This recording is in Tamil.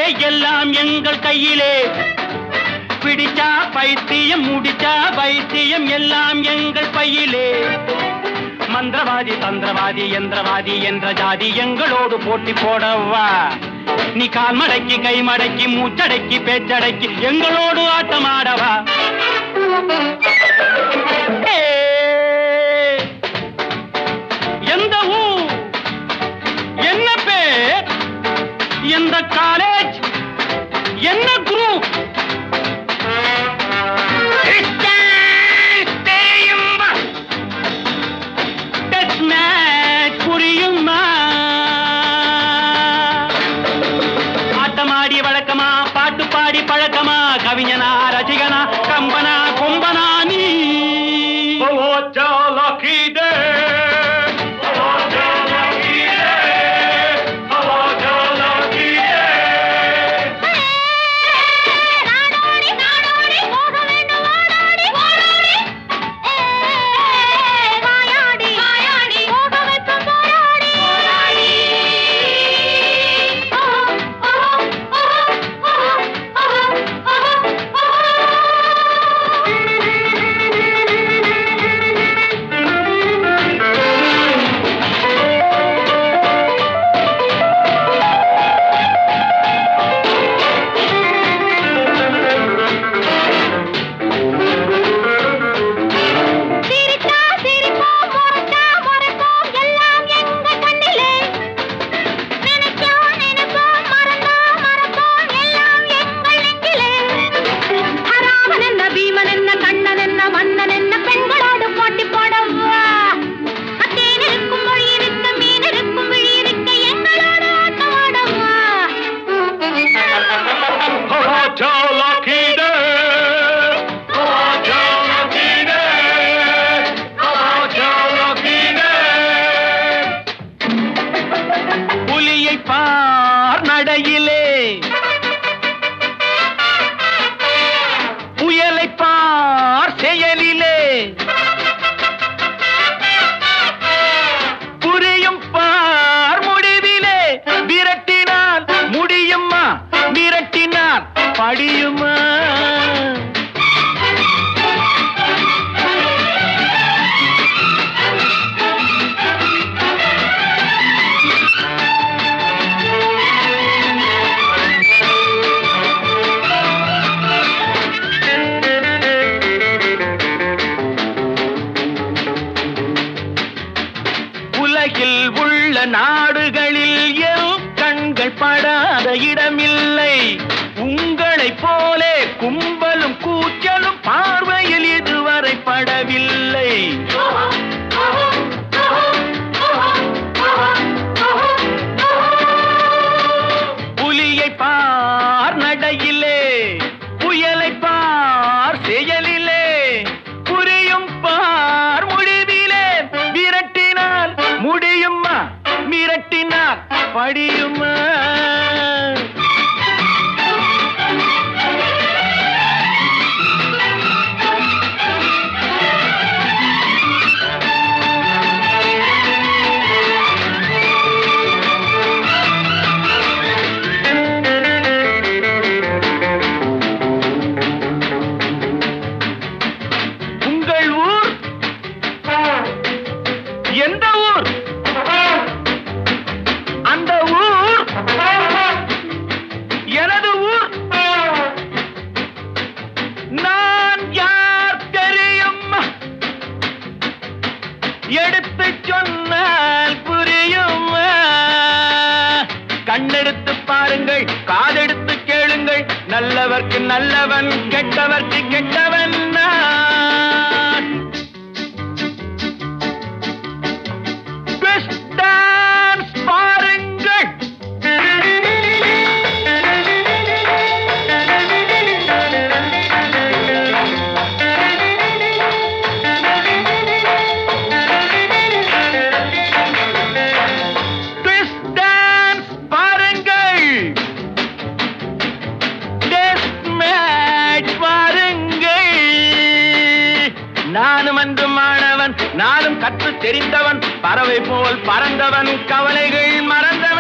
எல்லாம் எங்கள் கையிலே பிடிச்சா பைத்தியம் முடிச்சா பைத்தியம் எல்லாம் எங்கள் பையிலே மந்திரவாதி தந்திரவாதி யந்திரவாதி என்ற ஜாதி எங்களோடு போட்டி போடவா நீ கால் மடக்கி கை மடக்கி மூச்சடக்கி பேச்சடக்கி எங்களோடு ஆட்டமாடவா ஏ, எந்த ஊர் என்ன பேர் எந்த காலேஜ் என்ன குரூப் தெரியுமா டெஸ்ட் மேட்ச் புரியுமா ஆட்டமாடி வழக்கமா பாட்டு பாடி பழக்கமா கவிஞனா ரசிகனா கம்பனா கொம்பனா நீ நாடோடி நாடோடி போக வேண்டும் ஓடோடி ஓடோடி வாயாடி வாயாடி போக வைப்போம் போராடி போராடி ஓ ஓ ஓ ஓ சிரித்தா சிரிப்போம் முறைத்தா முறைப்போம் எல்லாம் எங்க கண்ணிலே நினைச்சோம் நினைப்போம் மறந்தா மறப்போம் எல்லாம் எங்கள் நெஞ்சிலே ஹராமன் என்ன பீமன் என்ன கண்ணன் என்ன மன்னன் என்ன பெண்களோடு போட்டி போடவா அத்தேன் இருக்கும் மொழி இருக்க மீன் இருக்கும் விழி இருக்க எங்களோடு ஆட்டம் ஆடவா புலியை பார் நடையிலே புயலை பார் செயலிலே புரியும் பார் முடிவிலே விரட்டினால் முடியுமா விரட்டினால் படியுமா உலகில் உள்ள நாடுகளில் என் கண்கள் படாத இடமில்லை உங்களைப் போலே கும்பலும் கூச்சலும் பார்வையில் இதுவரை படவில்லை புலியை பார் நடையிலே புயலை பார் செயலிலே புரியும் பார் முடிவிலே விரட்டினால் முடியுமா மிரட்டினால் படியுமா உங்கள் ஊர் எந்த ஊர் அந்த ஊர் எனது ஊர் நான் யார் தெரியும் எடுத்து சொன்னால் புரியும் கண்ணெடுத்து பாருங்கள் காதெடுத்து கேளுங்கள் நல்லவர்க்கு நல்லவன் கெட்டவர்க்கு கெட்டவன் நான் Twist dance பாருங்கள் Twist dance பாருங்கள் Test match பாருங்கள் நானும் அன்று மாணவன் நானும் கற்று தெரிந்தவன் பறவை போல் பறந்தவன் கவலைகள் மறந்தவன்